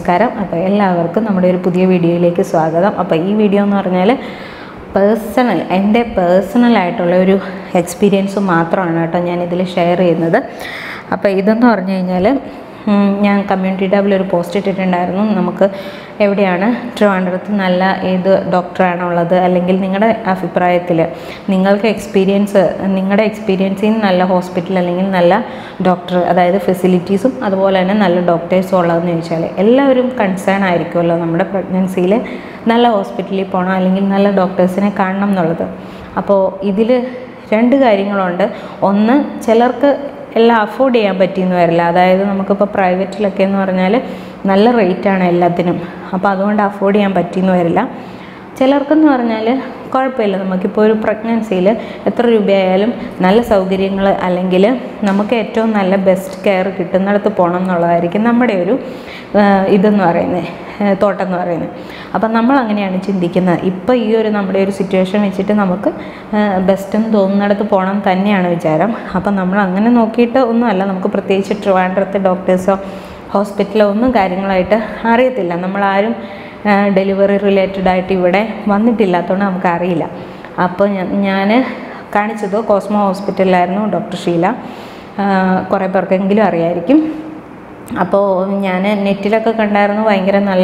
നമസ്കാരം അപ്പോൾ എല്ലാവർക്കും നമ്മുടെ ഒരു പുതിയ വീഡിയോയിലേക്ക് സ്വാഗതം അപ്പോൾ ഈ വീഡിയോ എന്ന് പറഞ്ഞാൽ പേഴ്സണൽ എൻ്റെ പേഴ്സണലായിട്ടുള്ള ഒരു എക്സ്പീരിയൻസ് മാത്രമാണ് കേട്ടോ ഞാനിതിൽ ഷെയർ ചെയ്യുന്നത് അപ്പോൾ ഇതെന്ന് പറഞ്ഞു കഴിഞ്ഞാൽ ഉം, ഞാൻ കമ്മ്യൂണിറ്റി ടാബിൽ ഒരു പോസ്റ്റ് ഇട്ടിട്ടുണ്ടായിരുന്നു നമുക്ക് എവിടെയാണ് ട്രിവാൻഡ്രത്ത് നല്ല ഏത് ഡോക്ടറാണ് ഉള്ളത് അല്ലെങ്കിൽ നിങ്ങളുടെ അഭിപ്രായത്തിൽ നിങ്ങൾക്ക് എക്സ്പീരിയൻസ് നിങ്ങളുടെ എക്സ്പീരിയൻസിൽ നിന്ന് നല്ല ഹോസ്പിറ്റൽ അല്ലെങ്കിൽ നല്ല ഡോക്ടർ അതായത് ഫെസിലിറ്റീസും അതുപോലെ തന്നെ നല്ല ഡോക്ടേഴ്സും ഉള്ളതെന്ന് ചോദിച്ചാൽ എല്ലാവരും കൺസേൺ ആയിരിക്കുമല്ലോ നമ്മുടെ പ്രഗ്നൻസിയിൽ നല്ല ഹോസ്പിറ്റലിൽ പോകണം അല്ലെങ്കിൽ നല്ല ഡോക്ടേഴ്സിനെ കാണണം എന്നുള്ളത് അപ്പോൾ ഇതിൽ രണ്ട് കാര്യങ്ങളുണ്ട് ഒന്ന് ചിലർക്ക് എല്ലാം അഫോർഡ് ചെയ്യാൻ പറ്റിയെന്ന് വരില്ല അതായത് നമുക്കിപ്പോൾ പ്രൈവറ്റിലൊക്കെ എന്ന് പറഞ്ഞാൽ നല്ല റേറ്റാണ് എല്ലാത്തിനും അപ്പോൾ അതുകൊണ്ട് അഫോർഡ് ചെയ്യാൻ പറ്റിയെന്ന് വരില്ല ചിലർക്കെന്ന് പറഞ്ഞാൽ കുഴപ്പമില്ല നമുക്കിപ്പോൾ ഒരു പ്രഗ്നൻസിയിൽ എത്ര രൂപയായാലും നല്ല സൗകര്യങ്ങൾ അല്ലെങ്കിൽ നമുക്ക് ഏറ്റവും നല്ല ബെസ്റ്റ് കെയർ കിട്ടുന്നിടത്ത് പോകണം എന്നുള്ളതായിരിക്കും നമ്മുടെ ഒരു ആ, ഇതെന്ന് പറയുന്നത് തോട്ടം എന്ന് പറയുന്നത് അപ്പം നമ്മൾ അങ്ങനെയാണ് ചിന്തിക്കുന്നത് ഇപ്പോൾ ഈ ഒരു നമ്മുടെ ഒരു സിറ്റുവേഷൻ വെച്ചിട്ട് നമുക്ക് ബെസ്റ്റ് എന്ന് തോന്നുന്നിടത്ത് പോകണം തന്നെയാണ് വിചാരം അപ്പം നമ്മൾ അങ്ങനെ നോക്കിയിട്ട് ഒന്നുമല്ല നമുക്ക് പ്രത്യേകിച്ച് ട്രിവാൻഡ്രത്തെ ഡോക്ടേഴ്സോ ഹോസ്പിറ്റലോ ഒന്നും കാര്യങ്ങളായിട്ട് അറിയത്തില്ല നമ്മളാരും ഡെലിവറി റിലേറ്റഡ് ആയിട്ട് ഇവിടെ വന്നിട്ടില്ലാത്തതുകൊണ്ട് നമുക്കറിയില്ല അപ്പോൾ ഞാൻ കാണിച്ചത് കോസ്മോ ഹോസ്പിറ്റലിലായിരുന്നു ഡോക്ടർ ഷീല ആ, കുറേ പേർക്കെങ്കിലും അറിയായിരിക്കും അപ്പോൾ ഞാൻ നെറ്റിലൊക്കെ കണ്ടായിരുന്നു ഭയങ്കര നല്ല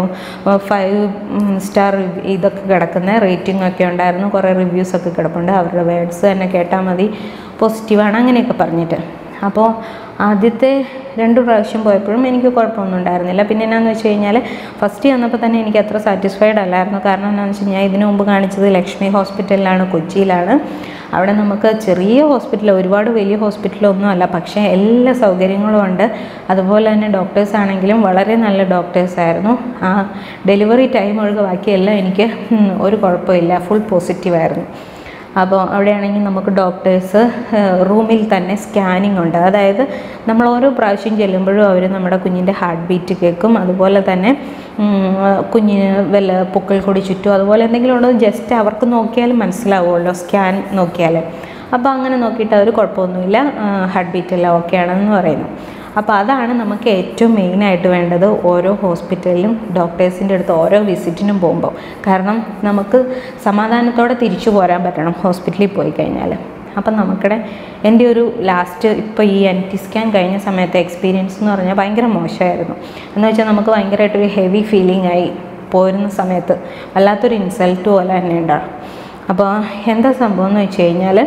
ഫൈവ് സ്റ്റാർ ഇതൊക്കെ കിടക്കുന്ന റേറ്റിംഗ് ഒക്കെ ഉണ്ടായിരുന്നു കുറേ റിവ്യൂസ് ഒക്കെ കിടപ്പുണ്ട് അവരുടെ വേർഡ്സ് തന്നെ കേട്ടാൽ മതി പോസിറ്റീവാണ് അങ്ങനെയൊക്കെ പറഞ്ഞിട്ട് അപ്പോൾ ആദ്യത്തെ രണ്ട് പ്രാവശ്യം പോയപ്പോഴും എനിക്ക് കുഴപ്പമൊന്നും ഉണ്ടായിരുന്നില്ല പിന്നെ എന്നാന്ന് വെച്ച് കഴിഞ്ഞാൽ ഫസ്റ്റ് ചെന്നപ്പോൾ തന്നെ എനിക്ക് അത്ര സാറ്റിസ്ഫൈഡ് അല്ലായിരുന്നു കാരണം എന്താണെന്ന് വെച്ച് കഴിഞ്ഞാൽ ഇതിനു മുമ്പ് കാണിച്ചത് ലക്ഷ്മി ഹോസ്പിറ്റലിലാണ് കൊച്ചിയിലാണ് അവിടെ നമുക്ക് ചെറിയ ഹോസ്പിറ്റൽ ഒരുപാട് വലിയ ഹോസ്പിറ്റലൊന്നും അല്ല പക്ഷേ എല്ലാ സൗകര്യങ്ങളും ഉണ്ട് അതുപോലെ തന്നെ ഡോക്ടേഴ്സ് ആണെങ്കിലും വളരെ നല്ല ഡോക്ടേഴ്സ് ആയിരുന്നു ആ ഡെലിവറി ടൈം ഒഴികെ ബാക്കിയെല്ലാം എനിക്ക് ഉം, ഒരു കുഴപ്പമില്ല ഫുൾ പോസിറ്റീവായിരുന്നു അപ്പോൾ അവിടെയാണെങ്കിൽ നമുക്ക് ഡോക്ടേഴ്സ് റൂമിൽ തന്നെ സ്കാനിങ് ഉണ്ട് അതായത് നമ്മൾ ഓരോ പ്രാവശ്യം ചെല്ലുമ്പോഴും അവർ നമ്മുടെ കുഞ്ഞിൻ്റെ ഹാർട്ട് ബീറ്റ് കേൾക്കും അതുപോലെ തന്നെ ഉം, കുഞ്ഞിന് വല്ല പൊക്കിൾ കൊടി ചുറ്റും അതുപോലെ എന്തെങ്കിലും ഉണ്ടോ ജസ്റ്റ് അവർക്ക് നോക്കിയാൽ മനസ്സിലാവുമല്ലോ സ്കാൻ നോക്കിയാൽ അപ്പോൾ അങ്ങനെ നോക്കിയിട്ട് അവർ കുഴപ്പമൊന്നുമില്ല ഹാർട്ട് ബീറ്റ് എല്ലാം ഓക്കെ ആണെന്ന് പറയുന്നു അപ്പോൾ അതാണ് നമുക്ക് ഏറ്റവും മെയിനായിട്ട് വേണ്ടത് ഓരോ ഹോസ്പിറ്റലിലും ഡോക്ടേഴ്സിൻ്റെ അടുത്ത് ഓരോ വിസിറ്റിനും പോകുമ്പോൾ കാരണം നമുക്ക് സമാധാനത്തോടെ തിരിച്ചു പോരാൻ പറ്റണം ഹോസ്പിറ്റലിൽ പോയി കഴിഞ്ഞാൽ അപ്പം നമുക്കിടെ എൻ്റെ ഒരു ലാസ്റ്റ് ഇപ്പോൾ ഈ എൻ ടി സ്കാൻ കഴിഞ്ഞ സമയത്തെ എക്സ്പീരിയൻസ് എന്ന് പറഞ്ഞാൽ ഭയങ്കര മോശമായിരുന്നു എന്ന് വെച്ചാൽ നമുക്ക് ഭയങ്കരമായിട്ടൊരു ഹെവി ഫീലിംഗ് ആയി പോരുന്ന സമയത്ത് വല്ലാത്തൊരു ഇൻസൾട്ട് പോലെ തന്നെ ഉണ്ടാകും അപ്പോൾ എന്താ സംഭവം എന്ന് വെച്ച് കഴിഞ്ഞാൽ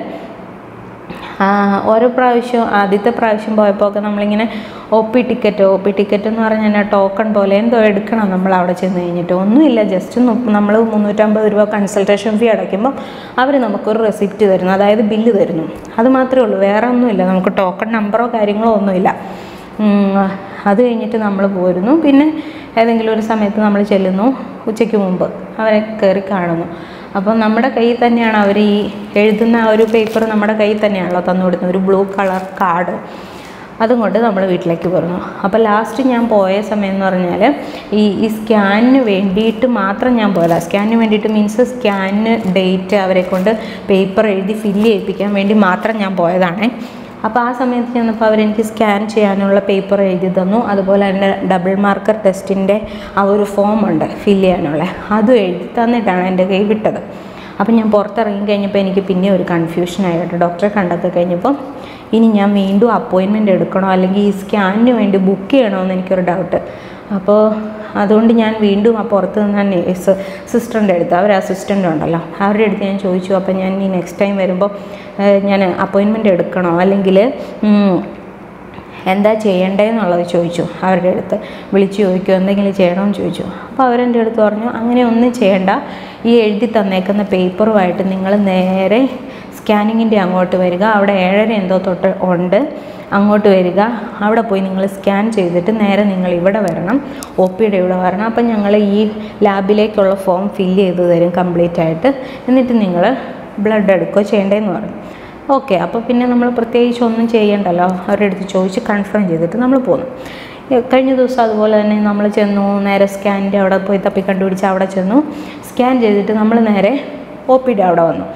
ആ, ഓരോ പ്രാവശ്യം ആദ്യത്തെ പ്രാവശ്യം പോയപ്പോൾ ഒക്കെ നമ്മളിങ്ങനെ O P ticket O P ticket എന്ന് പറഞ്ഞാൽ ടോക്കൺ പോലെ എന്തോ എടുക്കണം നമ്മൾ അവിടെ ചെന്ന് കഴിഞ്ഞിട്ട് ഒന്നുമില്ല ജസ്റ്റ് നമ്മൾ മുന്നൂറ്റമ്പത് രൂപ കൺസൾട്ടേഷൻ ഫീ അടയ്ക്കുമ്പോൾ അവർ നമുക്കൊരു റെസിപ്റ്റ് തരുന്നു അതായത് ബില്ല് തരുന്നു അത് മാത്രമേ ഉള്ളൂ വേറെ ഒന്നുമില്ല നമുക്ക് ടോക്കൺ നമ്പറോ കാര്യങ്ങളോ ഒന്നുമില്ല ഉം, അത് കഴിഞ്ഞിട്ട് നമ്മൾ പോരുന്നു പിന്നെ ഏതെങ്കിലും ഒരു സമയത്ത് നമ്മൾ ചെല്ലുന്നു ഉച്ചയ്ക്ക് മുമ്പ് അവരെ കയറി കാണുന്നു അപ്പോൾ നമ്മുടെ കയ്യിൽ തന്നെയാണ് അവർ ഈ എഴുതുന്ന ആ ഒരു പേപ്പർ നമ്മുടെ കയ്യിൽ തന്നെയാണല്ലോ തന്നു വിടുന്നത് ഒരു ബ്ലൂ കളർ കാർഡ് അതും കൊണ്ട് നമ്മൾ വീട്ടിലേക്ക് പോരുന്നു അപ്പോൾ ലാസ്റ്റ് ഞാൻ പോയ സമയം എന്ന് പറഞ്ഞാൽ ഈ ഈ സ്കാനിന് വേണ്ടിയിട്ട് മാത്രം ഞാൻ പോയതാണ് സ്കാനിന് വേണ്ടിയിട്ട് മീൻസ് സ്കാനിന് ഡേറ്റ് അവരെ കൊണ്ട് പേപ്പർ എഴുതി ഫില്ല് ചെയ്യിപ്പിക്കാൻ വേണ്ടി മാത്രം ഞാൻ പോയതാണ് അപ്പോൾ ആ സമയത്ത് ചെന്നപ്പോൾ അവരെനിക്ക് സ്കാൻ ചെയ്യാനുള്ള പേപ്പർ എഴുതി തന്നു അതുപോലെ തന്നെ ഡബിൾ മാർക്കർ ടെസ്റ്റിൻ്റെ ആ ഒരു ഫോം ഉണ്ട് ഫില്ല് ചെയ്യാനുള്ള അതും എഴുതി തന്നിട്ടാണ് എൻ്റെ കൈ വിട്ടത് അപ്പം ഞാൻ പുറത്തിറങ്ങി കഴിഞ്ഞപ്പോൾ എനിക്ക് പിന്നെ ഒരു കൺഫ്യൂഷനായി കേട്ടോ ഡോക്ടറെ കണ്ടൊക്കെ കഴിഞ്ഞപ്പോൾ ഇനി ഞാൻ വീണ്ടും അപ്പോയിൻമെൻറ്റ് എടുക്കണോ അല്ലെങ്കിൽ ഈ സ്കാനിന് വേണ്ടി ബുക്ക് ചെയ്യണോ എന്ന് എനിക്കൊരു ഡൗട്ട് അപ്പോൾ അതുകൊണ്ട് ഞാൻ വീണ്ടും ആ പുറത്ത് നിന്ന് നേഴ്സ് സിസ്റ്ററിൻ്റെ അടുത്ത് അവർ അസിസ്റ്റൻ്റ് ഉണ്ടല്ലോ അവരുടെ അടുത്ത് ഞാൻ ചോദിച്ചു അപ്പോൾ ഞാൻ ഈ നെക്സ്റ്റ് ടൈം വരുമ്പോൾ ഏഹ്, ഞാൻ അപ്പോയിൻമെൻറ്റ് എടുക്കണോ അല്ലെങ്കിൽ ഉം, എന്താ ചെയ്യേണ്ടതെന്നുള്ളത് ചോദിച്ചു അവരുടെ അടുത്ത് വിളിച്ച് ചോദിക്കുമോ എന്തെങ്കിലും ചെയ്യണമെന്ന് ചോദിച്ചു അപ്പോൾ അവരെൻ്റെ അടുത്ത് പറഞ്ഞു അങ്ങനെ ഒന്നും ചെയ്യണ്ട ഈ എഴുതി തന്നേക്കുന്ന പേപ്പറുമായിട്ട് നിങ്ങൾ നേരെ സ്കാനിങ്ങിൻ്റെ അങ്ങോട്ട് വരിക അവിടെ ഏഴര എന്തോ തൊട്ട് ഉണ്ട് അങ്ങോട്ട് വരിക അവിടെ പോയി നിങ്ങൾ സ്കാൻ ചെയ്തിട്ട് നേരെ നിങ്ങൾ ഇവിടെ വരണം ഒ പിയുടെ ഇവിടെ വരണം അപ്പം ഞങ്ങൾ ഈ ലാബിലേക്കുള്ള ഫോം ഫില്ല് ചെയ്ത് തരും കംപ്ലീറ്റ് ആയിട്ട് എന്നിട്ട് നിങ്ങൾ ബ്ലഡ് എടുക്കുകയോ ചെയ്യേണ്ടതെന്ന് പറഞ്ഞു ഓക്കെ അപ്പോൾ പിന്നെ നമ്മൾ പ്രത്യേകിച്ച് ഒന്നും ചെയ്യണ്ടല്ലോ അവരുടെ അടുത്ത് ചോദിച്ച് കൺഫേം ചെയ്തിട്ട് നമ്മൾ പോന്നു ഏ, കഴിഞ്ഞ ദിവസം അതുപോലെ തന്നെ നമ്മൾ ചെന്നു നേരെ സ്കാനിൻ്റെ അവിടെ പോയി തപ്പി കണ്ടുപിടിച്ച് അവിടെ ചെന്നു സ്കാൻ ചെയ്തിട്ട് നമ്മൾ നേരെ ഒ പിയുടെ അവിടെ വന്നു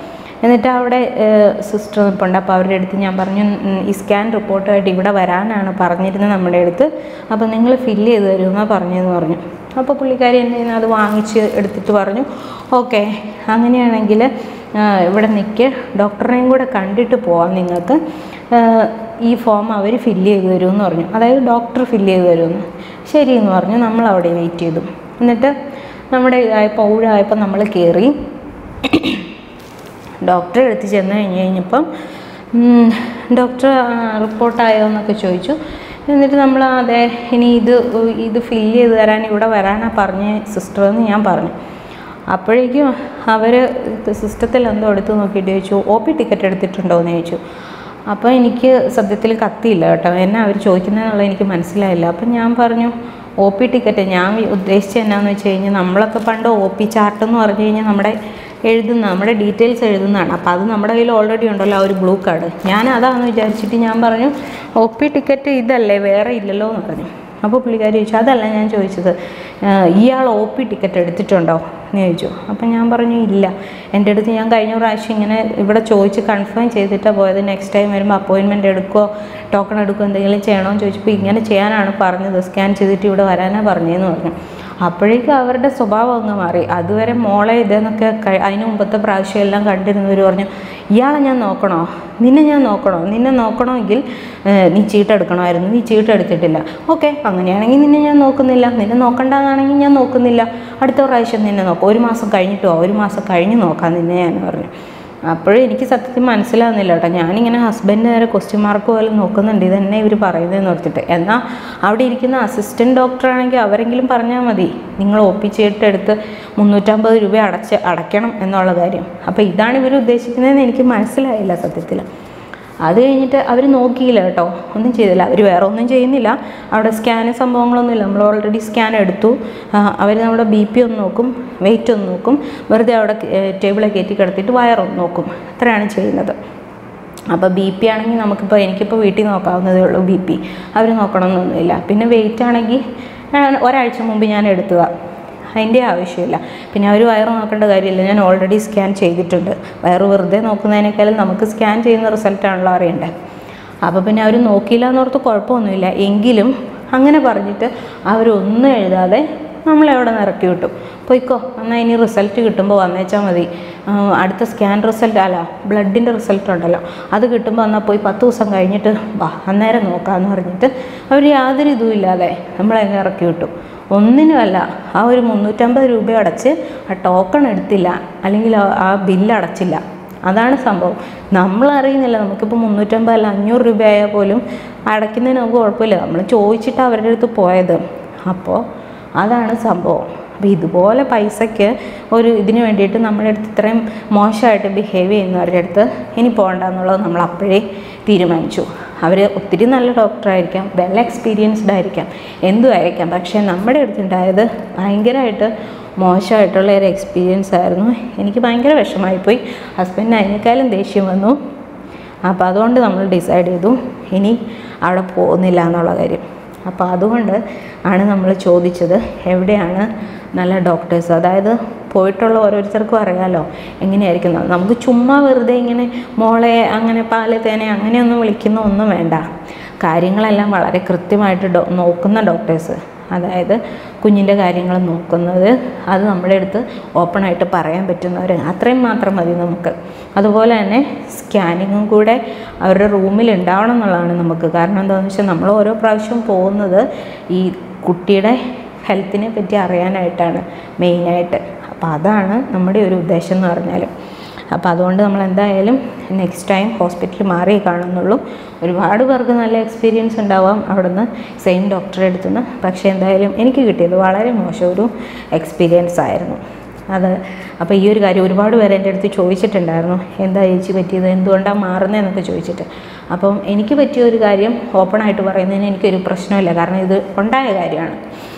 എന്നിട്ട് അവിടെ സിസ്റ്റർ നിൽപ്പുണ്ട് അപ്പോൾ അവരുടെ അടുത്ത് ഞാൻ പറഞ്ഞു "ഉം, ഈ സ്കാൻ റിപ്പോർട്ടായിട്ട് ഇവിടെ വരാനാണ് പറഞ്ഞിരുന്നത് നമ്മുടെ അടുത്ത് അപ്പോൾ നിങ്ങൾ ഫില്ല് ചെയ്ത് തരുമെന്നാണ് പറഞ്ഞതെന്ന് പറഞ്ഞു അപ്പോൾ പുള്ളിക്കാരി എൻ്റെ കയ്യിൽ നിന്ന് അത് വാങ്ങിച്ച് എടുത്തിട്ട് പറഞ്ഞു ഓക്കെ അങ്ങനെയാണെങ്കിൽ ആ, ഇവിടെ നിൽക്ക് ഡോക്ടറിനെയും കൂടെ കണ്ടിട്ട് പോവാം നിങ്ങൾക്ക് ആ, ഈ ഫോം അവർ ഫില്ല് ചെയ്ത് തരുമെന്ന് പറഞ്ഞു അതായത് ഡോക്ടർ ഫില്ല് ചെയ്ത് തരുമെന്ന് ശരി എന്ന് പറഞ്ഞു നമ്മൾ അവിടെ വെയിറ്റ് ചെയ്തു എന്നിട്ട് നമ്മുടെ ഇതായപ്പോൾ ഊഴായപ്പോൾ നമ്മൾ കയറി ഡോക്ടറെ അടുത്ത് ചെന്ന് കഴിഞ്ഞ് കഴിഞ്ഞപ്പം ഉം, ഡോക്ടർ റിപ്പോർട്ടായോ എന്നൊക്കെ ചോദിച്ചു എന്നിട്ട് നമ്മൾ അതെ ഇനി ഇത് ഇത് ഫില്ല് ചെയ്ത് തരാൻ ഇവിടെ വരാനാണ് പറഞ്ഞ സിസ്റ്റർ എന്ന് ഞാൻ പറഞ്ഞു അപ്പോഴേക്കും അവർ സിസ്റ്റത്തിൽ എന്തോ എടുത്ത് നോക്കിയിട്ട് ചോദിച്ചു ഒ പി ടിക്കറ്റ് എടുത്തിട്ടുണ്ടോ എന്ന് ചോദിച്ചു അപ്പോൾ എനിക്ക് സത്യത്തിൽ കത്തിയില്ല കേട്ടോ എന്നെ അവർ ചോദിക്കുന്നതെന്നുള്ളത് എനിക്ക് മനസ്സിലായില്ല അപ്പം ഞാൻ പറഞ്ഞു ഒ പി ടിക്കറ്റ് ഞാൻ വി- ഉദ്ദേശിച്ചത് എന്നാന്ന് വെച്ച് കഴിഞ്ഞാൽ നമ്മളൊക്കെ പണ്ട് ഒ പി ചാർട്ട് എന്ന് പറഞ്ഞു കഴിഞ്ഞാൽ നമ്മുടെ എഴുതുന്ന നമ്മുടെ ഡീറ്റെയിൽസ് എഴുതുന്നതാണ് അപ്പോൾ അത് നമ്മുടെ കയ്യിൽ ഓൾറെഡി ഉണ്ടല്ലോ ആ ഒരു ബ്ലൂ കാർഡ് ഞാൻ അതാണെന്ന് വിചാരിച്ചിട്ട് ഞാൻ പറഞ്ഞു ഒ പി ടിക്കറ്റ് ഇതല്ലേ വേറെ ഇല്ലല്ലോ എന്ന് പറഞ്ഞു അപ്പോൾ പുള്ളിക്കാരി ചോദിച്ചു അതല്ല ഞാൻ ചോദിച്ചത് "ഏഹ്, ഇയാൾ ഒ പി ടിക്കറ്റ് എടുത്തിട്ടുണ്ടോ എന്ന് ചോദിച്ചു അപ്പം ഞാൻ പറഞ്ഞു ഇല്ല എൻ്റെ അടുത്ത് ഞാൻ കഴിഞ്ഞ പ്രാവശ്യം ഇങ്ങനെ ഇവിടെ ചോദിച്ച് കൺഫേം ചെയ്തിട്ടാണ് പോയത് നെക്സ്റ്റ് ടൈം വരുമ്പോൾ അപ്പോയിൻമെൻറ്റ് എടുക്കുമോ ടോക്കൺ എടുക്കുമോ എന്തെങ്കിലും ചെയ്യണോ എന്ന് ചോദിച്ചപ്പോൾ ഇങ്ങനെ ചെയ്യാനാണ് പറഞ്ഞത് സ്കാൻ ചെയ്തിട്ട് ഇവിടെ വരാനാണ് പറഞ്ഞതെന്ന് പറഞ്ഞു അപ്പോഴേക്കും അവരുടെ സ്വഭാവം അങ്ങ് മാറി അതുവരെ മോളെ ഇതെന്നൊക്കെ കഴി- അതിന് മുമ്പത്തെ പ്രാവശ്യം എല്ലാം കണ്ടിരുന്നവർ പറഞ്ഞു ഇയാളെ ഞാൻ നോക്കണോ നിന്നെ ഞാൻ നോക്കണോ നിന്നെ നോക്കണമെങ്കിൽ ഏഹ്, നീ ചീട്ടെടുക്കണമായിരുന്നു നീ ചീട്ടെടുത്തിട്ടില്ല ഓക്കെ അങ്ങനെയാണെങ്കിൽ നിന്നെ ഞാൻ നോക്കുന്നില്ല നിന്നെ നോക്കണ്ടെന്നാണെങ്കിൽ ഞാൻ നോക്കുന്നില്ല അടുത്ത പ്രാവശ്യം നിന്നെ നോക്കാം ഒരു മാസം കഴിഞ്ഞിട്ടോ ഒരു മാസം കഴിഞ്ഞ് നോക്കാം നിന്നെ ഞാൻ പറഞ്ഞു അപ്പോഴും എനിക്ക് സത്യത്തിൽ മനസ്സിലാവുന്നില്ല കേട്ടോ ഞാനിങ്ങനെ ഹസ്ബൻഡ് നേരെ ക്വസ്റ്റ്യൻ മാർക്ക് പോലെ നോക്കുന്നുണ്ട് ഇതന്നെ ഇവർ പറയുന്നതെന്ന് ഓർത്തിട്ട് എന്നാൽ അവിടെ ഇരിക്കുന്ന അസിസ്റ്റൻറ്റ് ഡോക്ടറാണെങ്കിൽ അവരെങ്കിലും പറഞ്ഞാൽ മതി നിങ്ങൾ ഒപ്പിച്ചിട്ട് എടുത്ത് മുന്നൂറ്റമ്പത് രൂപ അടച്ച് അടയ്ക്കണം എന്നുള്ള കാര്യം അപ്പോൾ ഇതാണ് ഇവർ ഉദ്ദേശിക്കുന്നതെന്ന് എനിക്ക് മനസ്സിലായില്ല സത്യത്തിൽ അത് കഴിഞ്ഞിട്ട് അവർ നോക്കിയില്ല കേട്ടോ ഒന്നും ചെയ്തില്ല അവർ വേറെ ഒന്നും ചെയ്യുന്നില്ല അവിടെ സ്കാന് സംഭവങ്ങളൊന്നുമില്ല നമ്മൾ ഓൾറെഡി സ്കാൻ എടുത്തു അവർ നമ്മുടെ ബി പി ഒന്ന് നോക്കും വെയിറ്റ് ഒന്ന് നോക്കും വെറുതെ അവിടെ ടേബിളെ കയറ്റി കിടത്തിയിട്ട് വയറൊന്ന് നോക്കും അത്രയാണ് ചെയ്യുന്നത് അപ്പോൾ ബി പി ആണെങ്കിൽ നമുക്കിപ്പോൾ എനിക്കിപ്പോൾ വീട്ടിൽ നോക്കാവുന്നതേ ഉള്ളൂ ബി പി അവർ നോക്കണമെന്നൊന്നുമില്ല പിന്നെ വെയിറ്റ് ആണെങ്കിൽ ഞാൻ ഒരാഴ്ച മുമ്പ് ഞാൻ എടുത്തതാണ് അതിൻ്റെ ആവശ്യമില്ല പിന്നെ അവർ വയറ് നോക്കേണ്ട കാര്യമില്ല ഞാൻ ഓൾറെഡി സ്കാൻ ചെയ്തിട്ടുണ്ട് വയറ് വെറുതെ നോക്കുന്നതിനേക്കാളും നമുക്ക് സ്കാൻ ചെയ്യുന്ന റിസൾട്ടാണല്ലോ അറിയണ്ടേ അപ്പോൾ പിന്നെ അവർ നോക്കിയില്ല എന്നോർത്ത് കുഴപ്പമൊന്നുമില്ല എങ്കിലും അങ്ങനെ പറഞ്ഞിട്ട് അവരൊന്നും എഴുതാതെ നമ്മളെ അവിടെ നിന്ന് ഇറക്കി വിട്ടു പോയിക്കോ എന്നാൽ ഇനി റിസൾട്ട് കിട്ടുമ്പോൾ വന്നേച്ചാൽ മതി ആ, അടുത്ത സ്കാൻ റിസൾട്ട് അല്ല ബ്ലഡിൻ്റെ റിസൾട്ട് ഉണ്ടല്ലോ അത് കിട്ടുമ്പോൾ എന്നാൽ പോയി പത്ത് ദിവസം കഴിഞ്ഞിട്ട് വാ അന്നേരം നോക്കാമെന്ന് പറഞ്ഞിട്ട് അവർ യാതൊരു ഇതും ഇല്ലാതെ നമ്മളെ അങ്ങ് ഇറക്കി വിട്ടു ഒന്നിനുമല്ല ആ ഒരു മുന്നൂറ്റമ്പത് രൂപ അടച്ച് ആ ടോക്കൺ എടുത്തില്ല അല്ലെങ്കിൽ ആ- ആ ബില്ല് അടച്ചില്ല അതാണ് സംഭവം നമ്മൾ അറിയുന്നില്ല നമുക്കിപ്പോൾ മുന്നൂറ്റമ്പത് അല്ല അഞ്ഞൂറ് രൂപയായാൽ പോലും അടയ്ക്കുന്നതിന് നമുക്ക് കുഴപ്പമില്ല നമ്മൾ ചോദിച്ചിട്ട് അവരുടെ അടുത്ത് പോയത് അപ്പോൾ അതാണ് സംഭവം അപ്പോൾ ഇതുപോലെ പൈസയ്ക്ക് ഒരു ഇതിന് വേണ്ടിയിട്ട് നമ്മുടെ അടുത്ത് ഇത്രയും മോശമായിട്ട് ബിഹേവ് ചെയ്യുന്നവരുടെ അടുത്ത് ഇനി പോകണ്ട എന്നുള്ളത് നമ്മൾ അപ്പോഴേ തീരുമാനിച്ചു അവർ ഒത്തിരി നല്ല ഡോക്ടറായിരിക്കാം വെൽ എക്സ്പീരിയൻസ്ഡ് ആയിരിക്കാം എന്തും ആയിരിക്കാം പക്ഷേ നമ്മുടെ അടുത്തുണ്ടായത് ഭയങ്കരമായിട്ട് മോശമായിട്ടുള്ള ഒരു എക്സ്പീരിയൻസ് ആയിരുന്നു എനിക്ക് ഭയങ്കര വിഷമമായിപ്പോയി ഹസ്ബൻഡിന് അതിനേക്കാളും ദേഷ്യം വന്നു അപ്പോൾ അതുകൊണ്ട് നമ്മൾ ഡിസൈഡ് ചെയ്തു ഇനി അവിടെ പോകുന്നില്ല എന്നുള്ള കാര്യം അപ്പോൾ അതുകൊണ്ട് ആണ് നമ്മൾ ചോദിച്ചത് എവിടെയാണ് നല്ല ഡോക്ടേഴ്സ് അതായത് പോയിട്ടുള്ള ഓരോരുത്തർക്കും അറിയാലോ എങ്ങനെയായിരിക്കും എന്ന്. നമുക്ക് ചുമ്മാ വെറുതെ ഇങ്ങനെ മോളെ അങ്ങനെ പാല് തേനെ അങ്ങനെയൊന്നും വിളിക്കുന്ന ഒന്നും വേണ്ട കാര്യങ്ങളെല്ലാം വളരെ കൃത്യമായിട്ട് ഡോ നോക്കുന്ന ഡോക്ടേഴ്സ് അതായത് കുഞ്ഞിൻ്റെ കാര്യങ്ങൾ നോക്കുന്നത് അത് നമ്മുടെ അടുത്ത് ഓപ്പണായിട്ട് പറയാൻ പറ്റുന്നവർ അത്രയും മാത്രം മതി നമുക്ക് അതുപോലെ തന്നെ സ്കാനിങ്ങും കൂടെ അവരുടെ റൂമിൽ ഉണ്ടാവണം എന്നുള്ളതാണ് നമുക്ക് കാരണം എന്താണെന്ന് വെച്ചാൽ നമ്മൾ ഓരോ പ്രാവശ്യം പോകുന്നത് ഈ കുട്ടിയുടെ ഹെൽത്തിനെ പറ്റി അറിയാനായിട്ടാണ് മെയിനായിട്ട് അപ്പോൾ അതാണ് നമ്മുടെ ഒരു ഉദ്ദേശം എന്ന് പറഞ്ഞാൽ അപ്പോൾ അതുകൊണ്ട് നമ്മൾ എന്തായാലും നെക്സ്റ്റ് ടൈം ഹോസ്പിറ്റലിൽ മാറി കാണുന്നുള്ളൂ ഒരുപാട് പേർക്ക് നല്ല എക്സ്പീരിയൻസ് ഉണ്ടാവാം അവിടുന്ന് സെയിം ഡോക്ടറെ അടുത്തുനിന്ന് പക്ഷേ എന്തായാലും എനിക്ക് കിട്ടിയത് വളരെ മോശം ഒരു എക്സ്പീരിയൻസ് ആയിരുന്നു അത് അപ്പോൾ ഈ ഒരു കാര്യം ഒരുപാട് പേര് എൻ്റെ അടുത്ത് ചോദിച്ചിട്ടുണ്ടായിരുന്നു എന്താ ചേച്ചി പറ്റിയത് എന്തുകൊണ്ടാണ് മാറുന്നതെന്നൊക്കെ ചോദിച്ചിട്ട് അപ്പം എനിക്ക് പറ്റിയ ഒരു കാര്യം ഓപ്പണായിട്ട് പറയുന്നതിന് എനിക്കൊരു പ്രശ്നമില്ല കാരണം ഇത് ഉണ്ടായ കാര്യമാണ്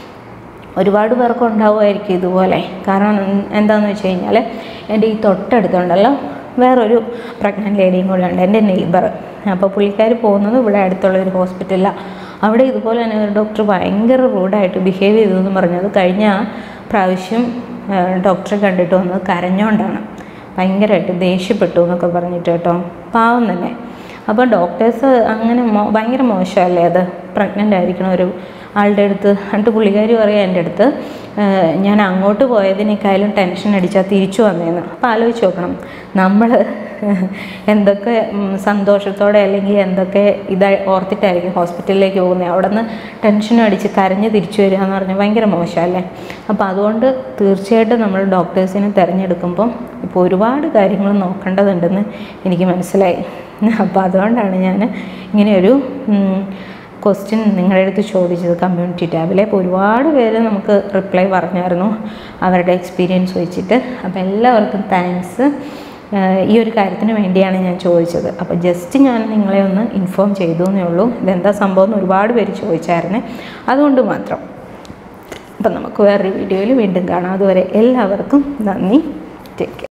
ഒരുപാട് പേർക്ക് ഉണ്ടാവുമായിരിക്കും ഇതുപോലെ കാരണം എന്താണെന്ന് വെച്ച് കഴിഞ്ഞാൽ എൻ്റെ ഈ തൊട്ടടുത്തുണ്ടല്ലോ വേറൊരു പ്രഗ്നൻറ്റ് ലേഡിയും കൂടെ ഉണ്ട് എൻ്റെ നെയ്ബർ അപ്പോൾ പുള്ളിക്കാർ പോകുന്നത് ഇവിടെ അടുത്തുള്ള ഒരു ഹോസ്പിറ്റലിലാണ് അവിടെ ഇതുപോലെ തന്നെ ഒരു ഡോക്ടർ ഭയങ്കര റൂഡായിട്ട് ബിഹേവ് ചെയ്തു എന്ന് പറഞ്ഞത് കഴിഞ്ഞ പ്രാവശ്യം ഡോക്ടറെ കണ്ടിട്ട് വന്നത് കരഞ്ഞുകൊണ്ടാണ് ഭയങ്കരമായിട്ട് ദേഷ്യപ്പെട്ടു എന്നൊക്കെ പറഞ്ഞിട്ട് കേട്ടോ പാവം തന്നെ അപ്പോൾ ഡോക്ടേഴ്സ് അങ്ങനെ മോ ഭയങ്കര മോശമല്ലേ അത് പ്രഗ്നൻ്റ് ആയിരിക്കണ ഒരു ആളുടെ അടുത്ത് എന്നിട്ട് പുള്ളിക്കാരി പറയാം എൻ്റെ അടുത്ത് "ഏഹ്, ഞാൻ അങ്ങോട്ട് പോയതിനേക്കാളും ടെൻഷൻ അടിച്ചാൽ തിരിച്ചു വന്നേന്ന് അപ്പോൾ ആലോചിച്ച് നോക്കണം നമ്മൾ എന്തൊക്കെ ഉം, സന്തോഷത്തോടെ അല്ലെങ്കിൽ എന്തൊക്കെ ഇതായി ഓർത്തിട്ടായിരിക്കും ഹോസ്പിറ്റലിലേക്ക് പോകുന്നത് അവിടെ നിന്ന് ടെൻഷനും അടിച്ച് കരഞ്ഞ് തിരിച്ചു വരിക എന്ന് പറഞ്ഞാൽ ഭയങ്കര മോശമല്ലേ അപ്പോൾ അതുകൊണ്ട് തീർച്ചയായിട്ടും നമ്മൾ ഡോക്ടേഴ്സിനെ തിരഞ്ഞെടുക്കുമ്പം ഇപ്പോൾ ഒരുപാട് കാര്യങ്ങൾ നോക്കേണ്ടതുണ്ടെന്ന് എനിക്ക് മനസ്സിലായി അപ്പോൾ അതുകൊണ്ടാണ് ഞാൻ ഇങ്ങനെയൊരു ക്വസ്റ്റ്യൻ നിങ്ങളുടെ അടുത്ത് ചോദിച്ചത് കമ്മ്യൂണിറ്റി ടാബിൽ അപ്പോൾ ഒരുപാട് പേര് നമുക്ക് റിപ്ലൈ പറഞ്ഞായിരുന്നു അവരുടെ എക്സ്പീരിയൻസ് വെച്ചിട്ട് അപ്പോൾ എല്ലാവർക്കും താങ്ക്സ് ഈ ഒരു കാര്യത്തിന് വേണ്ടിയാണ് ഞാൻ ചോദിച്ചത് അപ്പോൾ ജസ്റ്റ് ഞാൻ നിങ്ങളെ ഒന്ന് ഇൻഫോം ചെയ്തു എന്നേ ഉള്ളൂ ഇതെന്താ സംഭവം എന്ന് ഒരുപാട് പേര് ചോദിച്ചായിരുന്നേ അതുകൊണ്ട് മാത്രം അപ്പം നമുക്ക് വേറൊരു വീഡിയോയിൽ വീണ്ടും കാണാം അതുവരെ എല്ലാവർക്കും നന്ദി ടേക്ക് കെയർ